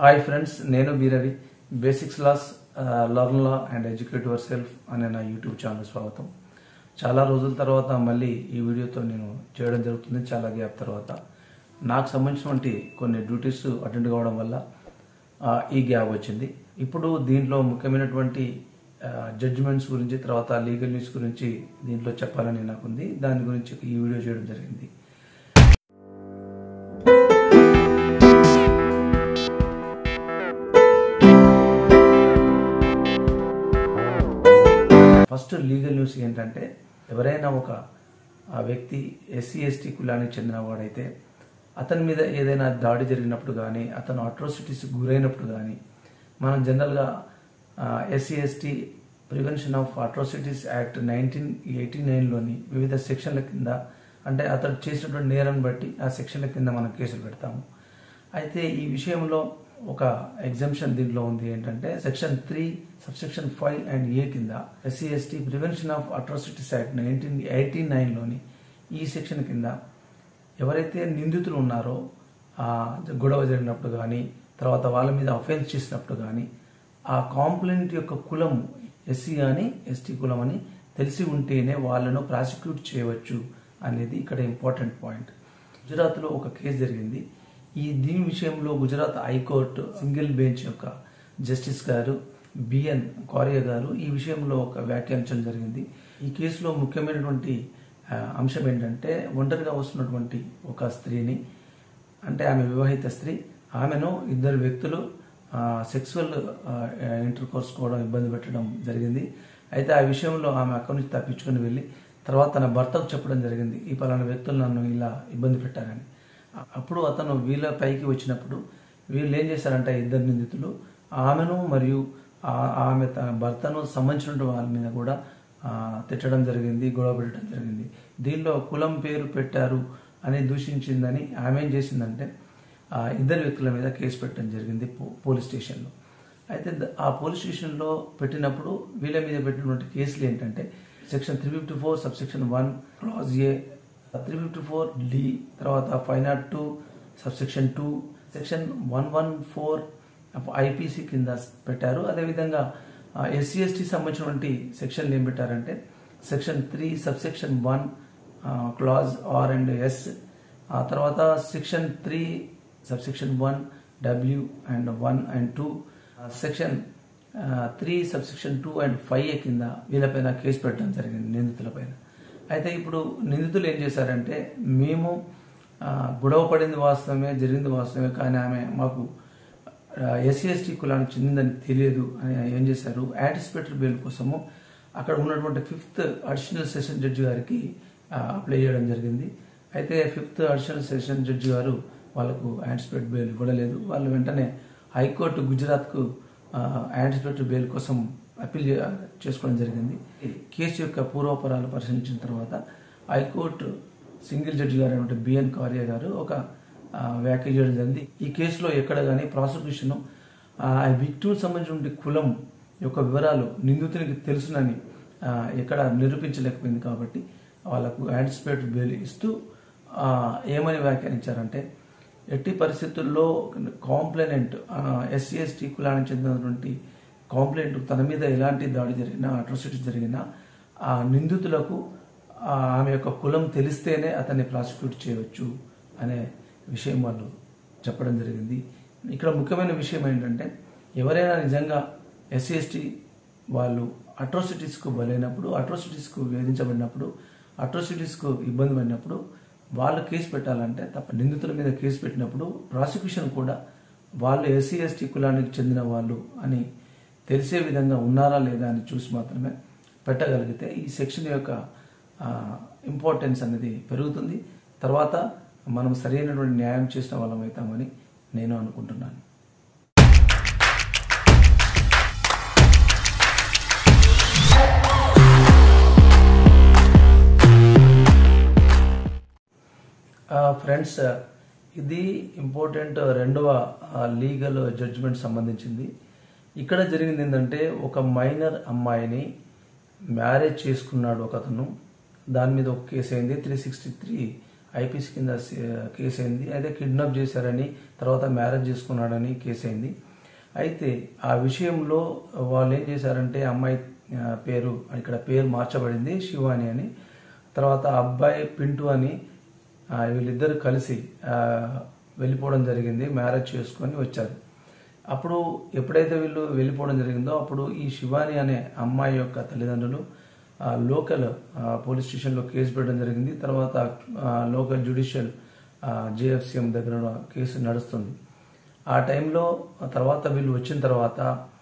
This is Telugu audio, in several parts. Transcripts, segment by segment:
హాయ్ ఫ్రెండ్స్ నేను బీరవి basics loss learn law and educate your self అనే నా యూట్యూబ్ ఛానల్ స్వాగతం చాలా రోజుల తర్వాత మళ్ళీ ఈ వీడియోతో నేను చేయడం జరుగుతుంది చాలా గ్యాప్ తర్వాత నాకు సంబంధించినటువంటి కొన్ని డ్యూటీస్ అటెండ్ కావడం వల్ల ఆ, ఈ గ్యాప్ వచ్చింది ఇప్పుడు దీంట్లో ముఖ్యమైనటువంటి జడ్జిమెంట్స్ గురించి తర్వాత లీగల్ న్యూస్ గురించి దీంట్లో చెప్పాలని నాకుంది దాని గురించి ఈ వీడియో చేయడం జరిగింది ఫస్ట్ లీగల్ న్యూస్ ఏంటంటే ఎవరైనా ఒక ఆ వ్యక్తి ఎస్సీ ఎస్టీ కులానికి చెందిన వాడైతే అతని మీద ఏదైనా దాడి జరిగినప్పుడు కానీ అతను అట్రోసిటీస్ గురైనప్పుడు కానీ మనం జనరల్గా SC ST prevention of atrocities act nineteen eighty నైన్లోని వివిధ సెక్షన్ల కింద అంటే అతడు చేసినటువంటి నేరం బట్టి ఆ సెక్షన్ల కింద మనం కేసులు పెడతాము అయితే ఈ విషయంలో ఒక ఎగ్జామ్షన్ దీంట్లో ఉంది ఏంటంటే section three subsection five and A కింద SC ST prevention of atrocities act nineteen eighty నైన్లోని ఈ సెక్షన్ కింద ఎవరైతే నిందితులు ఉన్నారో ఆ గొడవ జరిగినప్పుడు కానీ తర్వాత వాళ్ళ మీద అఫెన్స్ చేసినప్పుడు కానీ ఆ కాంప్లైంట్ యొక్క కులం ఎస్సీ కానీ ఎస్టీ కులం అని తెలిసి ఉంటేనే వాళ్ళను ప్రాసిక్యూట్ చేయవచ్చు అనేది ఇక్కడ ఇంపార్టెంట్ పాయింట్ గుజరాత్లో ఒక కేసు జరిగింది ఈ దీని విషయంలో గుజరాత్ హైకోర్టు సింగిల్ బెంచ్ యొక్క జస్టిస్ గారు బిఎన్ కార్య గారు ఈ విషయంలో ఒక వ్యాఖ్యానించడం జరిగింది ఈ కేసులో ముఖ్యమైనటువంటి ఆ, అంశం ఏంటంటే ఒంటరిగా వస్తున్నటువంటి ఒక స్త్రీని అంటే ఆమె వివాహిత స్త్రీ ఆమెను ఇద్దరు వ్యక్తులు సెక్సువల్ ఇంటర్ కోర్స్ కూడా ఇబ్బంది పెట్టడం జరిగింది అయితే ఆ విషయంలో ఆమె అక్కడి నుంచి తప్పించుకొని వెళ్ళి తర్వాత తన భర్తకు చెప్పడం జరిగింది ఈ పలానా వ్యక్తులు నన్ను ఇలా ఇబ్బంది పెట్టారని అ- అప్పుడు అతను వీళ్ళ పైకి వచ్చినప్పుడు వీళ్ళు ఏం చేశారంటే ఇద్దరు నిందితులు ఆమెను మరియు ఆ- ఆమె తన భర్తను సంబంధించిన వాళ్ళ మీద కూడా ఆ, తిట్టడం జరిగింది గొడవ పెట్టడం జరిగింది దీనిలో కులం పేరు పెట్టారు అని దూషించిందని ఆమె ఏం చేసిందంటే ఆ ఇద్దరు వ్యక్తుల మీద కేసు పెట్టడం జరిగింది పో- పోలీస్ స్టేషన్లో అయితే ద- ఆ పోలీస్ స్టేషన్లో పెట్టినప్పుడు వీళ్ళ మీద పెట్టినటువంటి కేసులు ఏంటంటే section three fifty four sub section one clause A three fifty four D తర్వాత five nought two sub section two section one one four IPC కింద పెట్టారు అదేవిధంగా ఎస్సీ ఎస్టీ సంబంధించినటువంటి సెక్షన్లు ఏం పెట్టారంటే section three sub section one clause R and S ఆ తర్వాత section three sub section one W and one and two section three sub section two and five A కింద వీళ్ళపైన కేసు పెట్టడం జరిగింది నిందితులపైన అయితే ఇప్పుడు నిందితులు ఏం చేశారంటే మేము ఆ, గొడవ పడింది వాస్తవమే జరిగింది వాస్తవమే కానీ ఆమె మాకు ఎస్సీ ఎస్టీ కులానికి చెందిందని తెలియదు అని ఏం చేశారు యాంటిసిపేటరీ బెయిల్ కోసము అక్కడ ఉన్నటువంటి ఫిఫ్త్ అడిషనల్ సెషన్ జడ్జి గారికి ఆ, అప్లై చేయడం జరిగింది అయితే ఫిఫ్త్ అడిషనల్ సెషన్ జడ్జి గారు వాళ్ళకు యాంటిసిపేట్ బెయిల్ ఇవ్వడలేదు వాళ్ళు వెంటనే హైకోర్టు గుజరాత్కు యాంటిసిపేటరీ బెయిల్ కోసం అప్పీల్ చే- చేసుకోవడం జరిగింది ఈ కేసు యొక్క పూర్వపరాలు పరిశీలించిన తర్వాత హైకోర్టు సింగిల్ జడ్జి గారు అయినటువంటి బిఎన్ కార్య గారు ఒక ఆ, వ్యాఖ్య చేయడం జరిగింది ఈ కేసులో ఎక్కడ కానీ ప్రాసిక్యూషన్ ఆ విక్టిమ్ సంబంధించిన కులం యొక్క వివరాలు నిందితునికి తెలుసునని ఆ, ఎక్కడ నిరూపించలేకపోయింది కాబట్టి వాళ్ళకు యాంటిసిపేట్ బెయిల్ ఇస్తూ ఆ, ఏమని వ్యాఖ్యానించారంటే ఎట్టి పరిస్థితుల్లో కాంప్లైనెంట్ ఎస్సీ ఎస్టీ కులానికి చెందినటువంటి కాంప్లైంట్ తన మీద ఎలాంటి దాడి జరిగినా అట్రాసిటీ జరిగినా ఆ నిందితులకు ఆ ఆమె యొక్క కులం తెలిస్తేనే అతన్ని ప్రాసిక్యూట్ చేయవచ్చు అనే విషయం వాళ్ళు చెప్పడం జరిగింది ఇక్కడ ముఖ్యమైన విషయం ఏంటంటే ఎవరైనా నిజంగా ఎస్సీ ఎస్టీ వాళ్ళు అట్రోసిటీస్కు బలైనప్పుడు అట్రోసిటీస్కు వేధించబడినప్పుడు అట్రోసిటీస్కు ఇబ్బంది పడినప్పుడు వాళ్ళు కేసు పెట్టాలంటే తప్ప నిందితుల మీద కేసు పెట్టినప్పుడు ప్రాసిక్యూషన్ కూడా వాళ్ళు ఎస్సీ ఎస్టీ కులానికి చెందిన వాళ్ళు అని తెలిసే విధంగా ఉన్నారా లేదా అని చూసి మాత్రమే పెట్టగలిగితే ఈ సెక్షన్ యొక్క ఇంపార్టెన్స్ అనేది పెరుగుతుంది తర్వాత మనం సరైనటువంటి న్యాయం చేసిన వాళ్ళం అవుతామని నేను అనుకుంటున్నాను ఫ్రెండ్స్ ఇది ఇంపార్టెంట్ రెండవ లీగల్ జడ్జిమెంట్ సంబంధించింది ఇక్కడ జరిగింది ఏంటంటే ఒక మైనర్ అమ్మాయిని మ్యారేజ్ చేసుకున్నాడు ఒక అతను దాని మీద ఒక కేసు అయింది త్రీ సిక్స్టీ త్రీ ఐపీసీ కింద సే- కేసు అయింది అయితే కిడ్నాప్ చేశారని తర్వాత మ్యారేజ్ చేసుకున్నాడని కేసు అయింది అయితే ఆ విషయంలో వాళ్ళు ఏం చేశారంటే అమ్మాయి ఆ, పేరు ఇక్కడ పేరు మార్చబడింది శివాని అని తర్వాత అబ్బాయి పింటు అని ఆ, వీళ్ళిద్దరు కలిసి ఆ, వెళ్ళిపోవడం జరిగింది మ్యారేజ్ చేసుకొని వచ్చారు అప్పుడు ఎప్పుడైతే వీళ్ళు వెళ్ళిపోవడం జరిగిందో అప్పుడు ఈ శివాని అనే అమ్మాయి యొక్క తల్లిదండ్రులు ఆ, లోకల్ ఆ, పోలీస్ స్టేషన్లో కేసు పెట్టడం జరిగింది తర్వాత ఆ, లోకల్ జ్యుడిషియల్ జేఎఫ్సిఎం దగ్గర కేసు నడుస్తుంది ఆ టైంలో ఆ తర్వాత వీళ్ళు వచ్చిన తర్వాత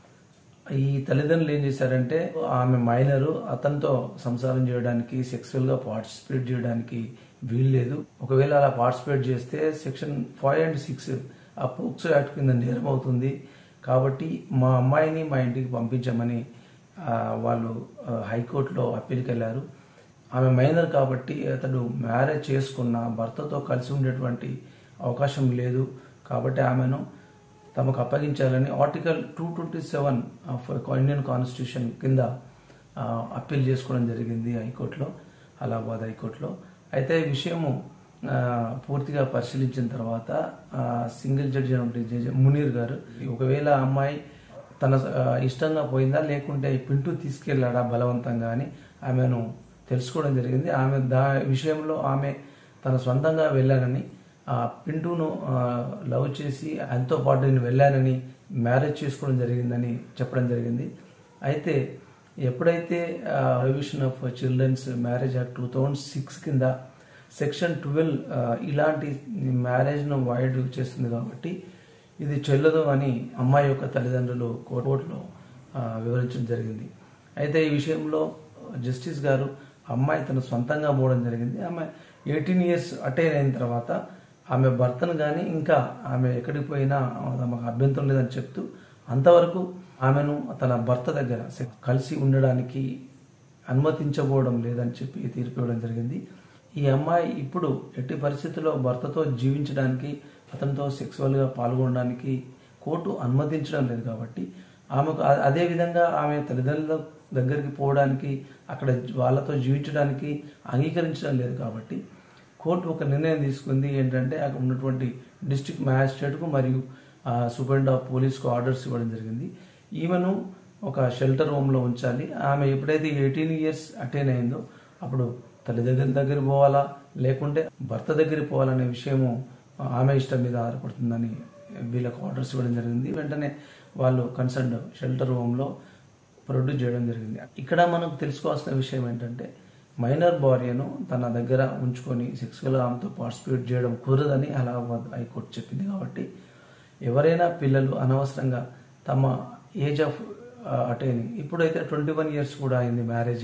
ఈ తల్లిదండ్రులు ఏం చేశారంటే ఆమె మైనరు అతనితో సంసారం చేయడానికి సెక్సువల్ గా పార్టిసిపేట్ చేయడానికి వీల్లేదు ఒకవేళ అలా పార్టిసిపేట్ చేస్తే సెక్షన్ ఫైవ్ అండ్ సిక్స్ ఆ పోక్సో యాక్ట్ కింద నేరం అవుతుంది కాబట్టి మా అమ్మాయిని మా ఇంటికి పంపించమని ఆ, వాళ్ళు ఆ, హైకోర్టులో అప్పీల్కి వెళ్ళారు ఆమె మైనర్ కాబట్టి అతడు మ్యారేజ్ చేసుకున్న భర్తతో కలిసి ఉండేటువంటి అవకాశం లేదు కాబట్టి ఆమెను తమకు అప్పగించాలని article two twenty seven of Indian constitution కింద ఆ, అప్పీల్ చేసుకోవడం జరిగింది హైకోర్టులో అలహాబాద్ హైకోర్టులో అయితే ఈ విషయము ఆ, పూర్తిగా పరిశీలించిన తర్వాత ఆ, సింగిల్ జడ్జి అయినటువంటి జడ్జి మునీర్ గారు ఒకవేళ ఆ అమ్మాయి తన ఆ, ఇష్టంగా పోయిందా లేకుంటే ఈ పింటూ తీసుకెళ్ళాడా బలవంతంగా అని ఆమెను తెలుసుకోవడం జరిగింది ఆమె దా విషయంలో ఆమె తన సొంతంగా వెళ్ళానని ఆ పింటూను ఆ, లవ్ చేసి ఆయనతో పాటు నేను వెళ్ళానని మ్యారేజ్ చేసుకోవడం జరిగిందని చెప్పడం జరిగింది అయితే ఎప్పుడైతే revision of children's marriage act two thousand six కింద సెక్షన్ ట్వెల్వ్ ఇలాంటి మ్యారేజ్ను వైడ్ చేస్తుంది కాబట్టి ఇది చెల్లదు అని అమ్మాయి యొక్క తల్లిదండ్రులు కోర్టులో ఆ, వివరించడం జరిగింది అయితే ఈ విషయంలో జస్టిస్ గారు అమ్మాయి తన సొంతంగా పోవడం జరిగింది ఆమె ఎయిటీన్ ఇయర్స్ అటైన్ అయిన తర్వాత ఆమె భర్తను కానీ ఇంకా ఆమె ఎక్కడికి పోయినా తమకు అభ్యంతరం లేదని చెప్తూ అంతవరకు ఆమెను తన భర్త దగ్గర సె- కలిసి ఉండడానికి అనుమతించబోవడం లేదని చెప్పి తీర్పు ఇవ్వడం జరిగింది ఈ అమ్మాయి ఇప్పుడు ఎట్టి పరిస్థితుల్లో భర్తతో జీవించడానికి అతనితో సెక్సువల్గా పాల్గొనడానికి కోర్టు అనుమతించడం లేదు కాబట్టి ఆమెకు అ- అదే విధంగా ఆమె తల్లిదండ్రుల దగ్గరికి పోవడానికి అక్కడ వాళ్ళతో జీవించడానికి అంగీకరించడం లేదు కాబట్టి కోర్టు ఒక నిర్ణయం తీసుకుంది ఏంటంటే అక్కడ ఉన్నటువంటి డిస్ట్రిక్ట్ మ్యాజిస్ట్రేట్కు మరియు ఆ, సూపరింటెండెంట్ ఆఫ్ పోలీస్కు ఆర్డర్స్ ఇవ్వడం జరిగింది ఈమెను ఒక షెల్టర్ హోమ్లో ఉంచాలి ఆమె ఎప్పుడైతే ఎయిటీన్ ఇయర్స్ అటైన్ అయిందో అప్పుడు తల్లి దగ్గర దగ్గర పోవాలా లేకుంటే భర్త దగ్గరికి పోవాలనే విషయము ఆమె ఇష్టం మీద ఆధారపడుతుందని వీళ్ళకు ఆర్డర్స్ ఇవ్వడం జరిగింది వెంటనే వాళ్ళు కన్సర్న్ షెల్టర్ హోమ్లో ప్రొడ్యూస్ చేయడం జరిగింది ఇక్కడ మనకు తెలుసుకోవాల్సిన విషయం ఏంటంటే మైనర్ భార్యను తన దగ్గర ఉంచుకొని సెక్సువల్ ఆమెతో పార్టిసిపేట్ చేయడం కుదరదని అలహాబాద్ హైకోర్టు చెప్పింది కాబట్టి ఎవరైనా పిల్లలు అనవసరంగా తమ ఏజ్ ఆఫ్ అటైనింగ్ ఇప్పుడైతే ట్వంటీ వన్ ఇయర్స్ కూడా అయింది మ్యారేజ్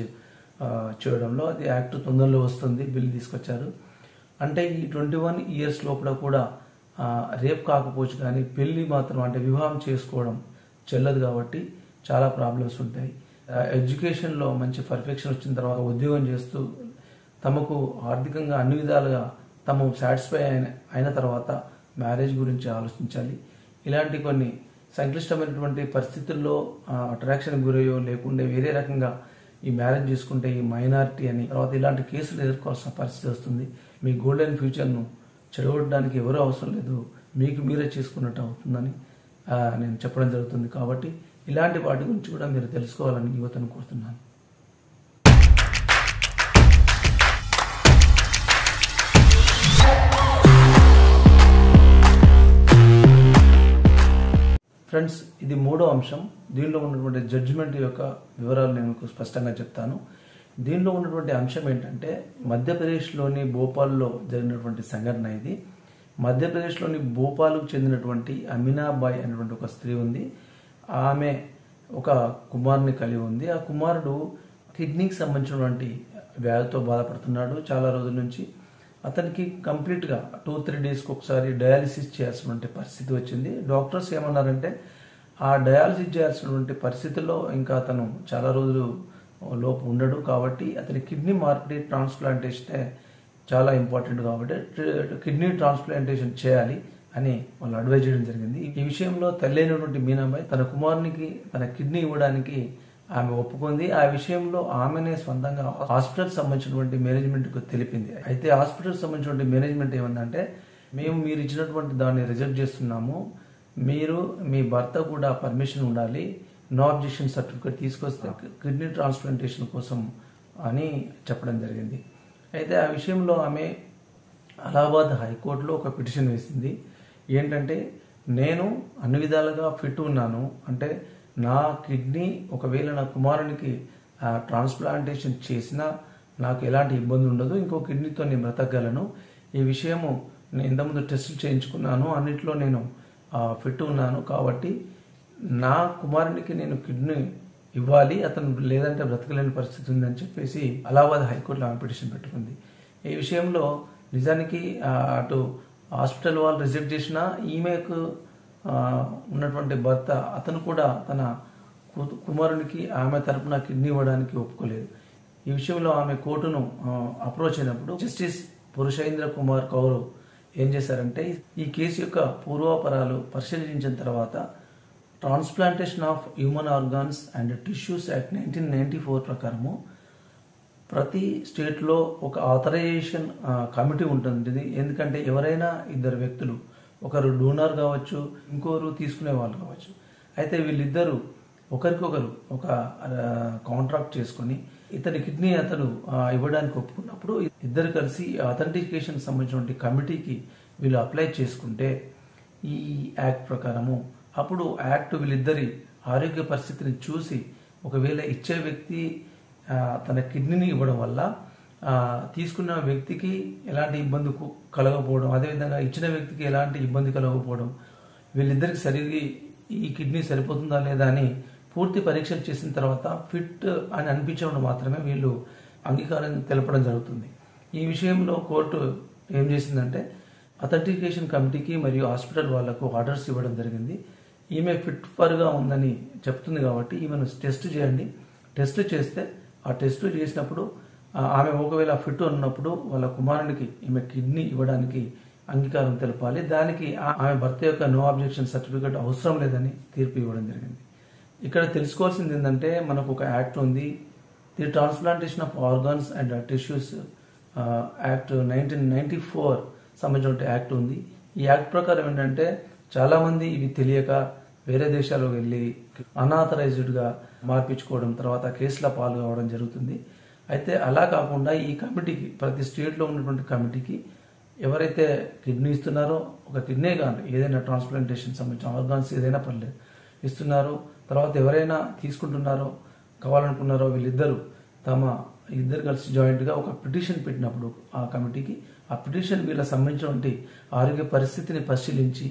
చేయడంలో అది యాక్ట్ తొందరలో వస్తుంది బిల్ తీసుకొచ్చారు అంటే ఈ ట్వంటీ వన్ ఇయర్స్ లోపల కూడా ఆ, రేప్ కాకపోవచ్చు కానీ పెళ్లి మాత్రం అంటే వివాహం చేసుకోవడం చెల్లదు కాబట్టి చాలా ప్రాబ్లమ్స్ ఉంటాయి ఆ, ఎడ్యుకేషన్లో మంచి పర్ఫెక్షన్ వచ్చిన తర్వాత ఉద్యోగం చేస్తూ తమకు ఆర్థికంగా అన్ని విధాలుగా తాము సాటిస్ఫై అయిన అయిన తర్వాత మ్యారేజ్ గురించి ఆలోచించాలి ఇలాంటి కొన్ని సంక్లిష్టమైనటువంటి పరిస్థితుల్లో అట్రాక్షన్ గురయ్యో లేకుంటే వేరే రకంగా ఈ మ్యారేజ్ చేసుకుంటే ఈ మైనారిటీ అని తర్వాత ఇలాంటి కేసులు ఎదుర్కోవాల్సిన పరిస్థితి వస్తుంది మీ గోల్డెన్ ఫ్యూచర్ను చెడగొట్టడానికి ఎవరూ అవసరం లేదు మీకు మీరే చేసుకున్నట్టు అవుతుందని ఆ, నేను చెప్పడం జరుగుతుంది కాబట్టి ఇలాంటి వాటి గురించి కూడా మీరు తెలుసుకోవాలని యువతను కోరుతున్నాను ఫ్రెండ్స్ ఇది మూడో అంశం దీనిలో ఉన్నటువంటి జడ్జిమెంట్ యొక్క వివరాలు నేను మీకు స్పష్టంగా చెప్తాను దీనిలో ఉన్నటువంటి అంశం ఏంటంటే మధ్యప్రదేశ్లోని భోపాల్లో జరిగినటువంటి సంఘటన ఇది మధ్యప్రదేశ్లోని భోపాల్కు చెందినటువంటి అమినాబాయ్ అనేటువంటి ఒక స్త్రీ ఉంది ఆమె ఒక కుమారుని కలిగి ఉంది ఆ కుమారుడు కిడ్నీకి సంబంధించినటువంటి వ్యాధితో బాధపడుతున్నాడు చాలా రోజుల నుంచి అతనికి కంప్లీట్గా టూ త్రీ డేస్కి ఒకసారి డయాలిసిస్ చేయాల్సినటువంటి పరిస్థితి వచ్చింది డాక్టర్స్ ఏమన్నారంటే ఆ డయాలసిస్ చేయాల్సినటువంటి పరిస్థితుల్లో ఇంకా అతను చాలా రోజులు లోపు ఉండడు కాబట్టి అతని కిడ్నీ మార్పిడి ట్రాన్స్ప్లాంటేషనే చాలా ఇంపార్టెంట్ కాబట్టి కిడ్నీ ట్రాన్స్ప్లాంటేషన్ చేయాలి అని వాళ్ళు అడ్వైజ్ చేయడం జరిగింది ఈ విషయంలో తల్లి అయినటువంటి మీనాబాయి తన కుమారునికి తన కిడ్నీ ఇవ్వడానికి ఆమె ఒప్పుకుంది ఆ విషయంలో ఆమెనే స్వంతంగా హాస్పిటల్ సంబంధించినటువంటి మేనేజ్మెంట్ కు తెలిపింది అయితే హాస్పిటల్ సంబంధించినటువంటి మేనేజ్మెంట్ ఏమందంటే మేము మీరు ఇచ్చినటువంటి దాన్ని రిజెక్ట్ చేస్తున్నాము మీరు మీ భర్త కూడా పర్మిషన్ ఉండాలి నో అబ్జెక్షన్ సర్టిఫికేట్ తీసుకొస్తే కిడ్నీ ట్రాన్స్ప్లాంటేషన్ కోసం అని చెప్పడం జరిగింది అయితే ఆ విషయంలో ఆమె అలహాబాద్ హైకోర్టులో ఒక పిటిషన్ వేసింది ఏంటంటే నేను అన్ని విధాలుగా ఫిట్ ఉన్నాను అంటే నా కిడ్నీ ఒకవేళ నా కుమారునికి ట్రాన్స్ప్లాంటేషన్ చేసినా నాకు ఎలాంటి ఇబ్బంది ఉండదు ఇంకో కిడ్నీతో నేను బ్రతకగలను ఈ విషయము నేను ఇంతకుముందు టెస్టులు చేయించుకున్నాను అన్నిట్లో నేను ఫిట్ ఉన్నాను కాబట్టి నా కుమారునికి నేను కిడ్నీ ఇవ్వాలి అతను లేదంటే బ్రతకలేని పరిస్థితి ఉందని చెప్పేసి అలహాబాద్ హైకోర్టులో ఆమె పిటిషన్ పెట్టుకుంది ఈ విషయంలో నిజానికి ఆ, అటు హాస్పిటల్ వాళ్ళు రిజెక్ట్ చేసిన ఈమెకు ఆ, ఉన్నటువంటి భర్త అతను కూడా తన కు- కుమారునికి ఆమె తరపున కిడ్నీ ఇవ్వడానికి ఒప్పుకోలేదు ఈ విషయంలో ఆమె కోర్టును అప్రోచ్ అయినప్పుడు జస్టిస్ పురుషేంద్ర కుమార్ కౌర్ ఏం చేశారంటే ఈ కేసు యొక్క పూర్వాపరాలు పరిశీలించిన తర్వాత transplantation of human organs and tissues act nineteen ninety four ప్రకారము ప్రతి స్టేట్లో ఒక ఆథరైజేషన్ కమిటీ ఉంటుంది ఎందుకంటే ఎవరైనా ఇద్దరు వ్యక్తులు ఒకరు డోనర్ కావచ్చు ఇంకోరు తీసుకునే వాళ్ళు కావచ్చు అయితే వీళ్ళిద్దరూ ఒకరికొకరు ఒక కాంట్రాక్ట్ చేసుకొని ఇతని కిడ్నీ అతను ఆ, ఇవ్వడానికి ఒప్పుకున్నప్పుడు ఇద్దరు కలిసి అథెంటికేషన్ సంబంధించిన కమిటీకి వీళ్ళు అప్లై చేసుకుంటే ఈ యాక్ట్ ప్రకారము అప్పుడు యాక్ట్ వీళ్ళిద్దరి ఆరోగ్య పరిస్థితిని చూసి ఒకవేళ ఇచ్చే వ్యక్తి ఆ, తన కిడ్నీని ఇవ్వడం వల్ల ఆ, తీసుకున్న వ్యక్తికి ఎలాంటి ఇబ్బంది కు- కలగకపోవడం అదేవిధంగా ఇచ్చిన వ్యక్తికి ఎలాంటి ఇబ్బంది కలగకపోవడం వీళ్ళిద్దరికి సరిగి ఈ కిడ్నీ సరిపోతుందా లేదా అని పూర్తి పరీక్షలు చేసిన తర్వాత ఫిట్ అని అనిపించడం మాత్రమే వీళ్ళు అంగీకారం తెలపడం జరుగుతుంది ఈ విషయంలో కోర్టు ఏం చేసిందంటే అథెంటికేషన్ కమిటీకి మరియు హాస్పిటల్ వాళ్లకు ఆర్డర్స్ ఇవ్వడం జరిగింది ఈమె ఫిట్ ఫర్గా ఉందని చెప్తుంది కాబట్టి ఈమెను టెస్ట్ చేయండి టెస్ట్ చేస్తే ఆ టెస్ట్ చేసినప్పుడు ఆ, ఆమె ఒకవేళ ఫిట్ ఉన్నప్పుడు వాళ్ళ కుమారునికి ఈమె కిడ్నీ ఇవ్వడానికి అంగీకారం తెలపాలి దానికి ఆ- ఆమె భర్త యొక్క నో అబ్జెక్షన్ సర్టిఫికేట్ అవసరం లేదని తీర్పు ఇవ్వడం జరిగింది ఇక్కడ తెలుసుకోవాల్సింది ఏంటంటే మనకు ఒక యాక్ట్ ఉంది the transplantation of organs and tissues act nineteen ninety four సంబంధించిన యాక్ట్ ఉంది ఈ యాక్ట్ ప్రకారం ఏంటంటే చాలా మంది ఇవి తెలియక వేరే దేశాలకు వెళ్ళి అనాథరైజ్డ్ గా మార్పించుకోవడం తర్వాత కేసుల పాలు కావడం జరుగుతుంది అయితే అలా కాకుండా ఈ కమిటీకి ప్రతి స్టేట్ లో ఉన్నటువంటి కమిటీకి ఎవరైతే కిడ్నీ ఇస్తున్నారో ఒక కిడ్నీ కానీ ఏదైనా ట్రాన్స్ప్లాంటేషన్ సంబంధించిన ఆర్గాన్స్ ఏదైనా పర్లేదు ఇస్తున్నారో తర్వాత ఎవరైనా తీసుకుంటున్నారో కావాలనుకున్నారో వీళ్ళిద్దరూ తమ ఇద్దరు కలిసి జాయింట్ గా ఒక పిటిషన్ పెట్టినప్పుడు ఆ కమిటీకి ఆ పిటిషన్ వీళ్ళ సంబంధించినటువంటి ఆరోగ్య పరిస్థితిని పరిశీలించి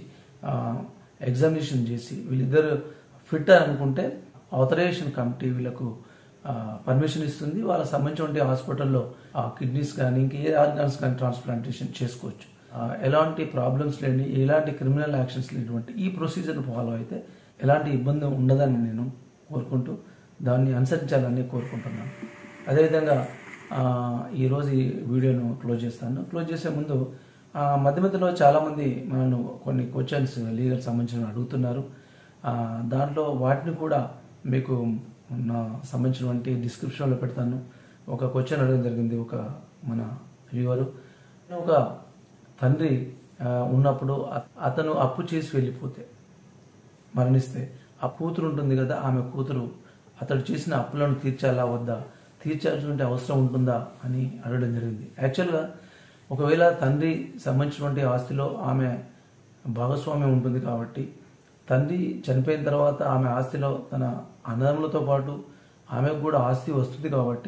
ఎగ్జామినేషన్ చేసి వీళ్ళిద్దరు ఫిట్ అనుకుంటే ఆథరైజేషన్ కమిటీ వీళ్ళకు పర్మిషన్ ఇస్తుంది వాళ్ళకి సంబంధించిన హాస్పిటల్లో ఆ కిడ్నీస్ కానీ ఇంక ఏ ఆర్గాన్స్ కానీ ట్రాన్స్ప్లాంటేషన్ చేసుకోవచ్చు ఆ, ఎలాంటి ప్రాబ్లమ్స్ లేని ఎలాంటి క్రిమినల్ యాక్షన్స్ లేనటువంటి ఈ ప్రొసీజర్ ఫాలో అయితే ఎలాంటి ఇబ్బంది ఉండదని నేను కోరుకుంటూ దాన్ని అనుసరించాలని కోరుకుంటున్నాను అదేవిధంగా ఆ, ఈరోజు ఈ వీడియోను క్లోజ్ చేస్తాను క్లోజ్ చేసే ముందు ఆ, మధ్య మధ్యలో చాలామంది మనను కొన్ని క్వశ్చన్స్ లీగల్ సంబంధించిన అడుగుతున్నారు ఆ, దాంట్లో వాటిని కూడా మీకు నా సంబంధించినటువంటి డిస్క్రిప్షన్లో పెడతాను ఒక క్వశ్చన్ అడగడం జరిగింది ఒక మన వ్యూవరు ఒక తండ్రి ఆ, ఉన్నప్పుడు అ- అతను అప్పు చేసి వెళ్ళిపోతే మరణిస్తే ఆ కూతురు ఉంటుంది కదా ఆమె కూతురు అతడు చేసిన అప్పులను తీర్చాలా వద్దా తీర్చాల్సినటువంటి అవసరం ఉంటుందా అని అడగడం జరిగింది యాక్చువల్గా ఒకవేళ తండ్రి సంబంధించినటువంటి ఆస్తిలో ఆమె భాగస్వామ్యం ఉంటుంది కాబట్టి తండ్రి చనిపోయిన తర్వాత ఆమె ఆస్తిలో తన అన్నదమ్ములతో పాటు ఆమెకు కూడా ఆస్తి వస్తుంది కాబట్టి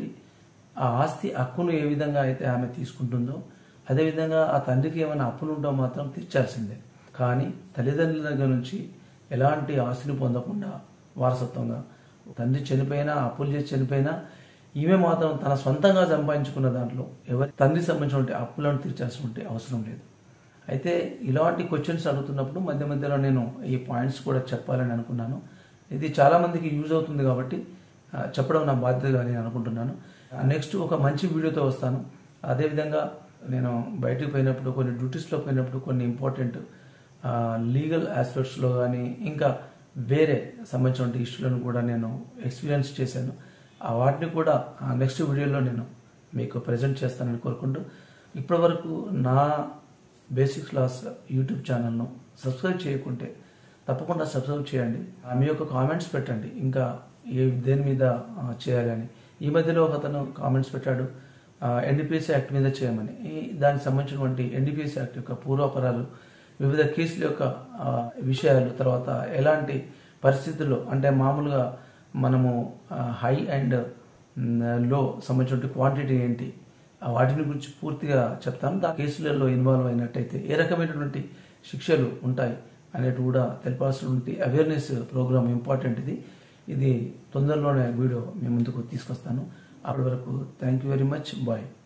ఆ ఆస్తి హక్కును ఏ విధంగా అయితే ఆమె తీసుకుంటుందో అదేవిధంగా ఆ తండ్రికి ఏమైనా అప్పులు ఉంటో మాత్రం తీర్చాల్సిందే కానీ తల్లిదండ్రుల దగ్గర నుంచి ఎలాంటి ఆస్తిని పొందకుండా వారసత్వంగా తండ్రి చనిపోయినా అప్పులు చేసి చనిపోయినా ఈమె మాత్రం తన సొంతంగా సంపాదించుకున్న దాంట్లో ఎవరి తండ్రి సంబంధించినటువంటి అప్పులను తీర్చాల్సినటువంటి అవసరం లేదు అయితే ఇలాంటి క్వశ్చన్స్ అడుగుతున్నప్పుడు మధ్య మధ్యలో నేను ఈ పాయింట్స్ కూడా చెప్పాలని అనుకున్నాను ఇది చాలా మందికి యూజ్ అవుతుంది కాబట్టి ఆ, చెప్పడం నా బాధ్యతగా నేను అనుకుంటున్నాను నెక్స్ట్ ఒక మంచి వీడియోతో వస్తాను అదేవిధంగా నేను బయటికి పోయినప్పుడు కొన్ని డ్యూటీస్లో పోయినప్పుడు కొన్ని ఇంపార్టెంట్ లీగల్ ఆస్పెక్ట్స్లో కానీ ఇంకా వేరే సంబంధించిన ఇష్యూలను కూడా నేను ఎక్స్పీరియన్స్ చేశాను ఆ వాటిని కూడా నెక్స్ట్ వీడియోలో నేను మీకు ప్రజెంట్ చేస్తానని కోరుకుంటూ ఇప్పటివరకు నా బేసిక్ క్లాస్ యూట్యూబ్ ఛానల్ను సబ్స్క్రైబ్ చేయకుంటే తప్పకుండా సబ్స్క్రైబ్ చేయండి ఆ, మీ యొక్క కామెంట్స్ పెట్టండి ఇంకా ఏ దేని మీద ఆ, చేయాలని ఈ మధ్యలో ఒక అతను కామెంట్స్ పెట్టాడు ఎన్డీపీఎస్ యాక్ట్ మీద చేయమని ఈ దానికి సంబంధించినటువంటి ఎన్డీపీఎస్ యాక్ట్ యొక్క పూర్వాపరాలు వివిధ కేసుల యొక్క ఆ, విషయాలు తర్వాత ఎలాంటి పరిస్థితుల్లో అంటే మామూలుగా మనము హై అండ్ లో సంబంధించిన క్వాంటిటీ ఏంటి ఆ వాటిని గురించి పూర్తిగా చెప్తాను ఆ కేసులలో ఇన్వాల్వ్ అయినట్టయితే ఏ రకమైనటువంటి శిక్షలు ఉంటాయి అనేటి కూడా తెలపాల్సినటువంటి అవేర్నెస్ ప్రోగ్రామ్ ఇంపార్టెంట్ ఇది ఇది తొందరలోనే వీడియో మీ ముందుకు తీసుకొస్తాను అప్పటి వరకు thank you very much bye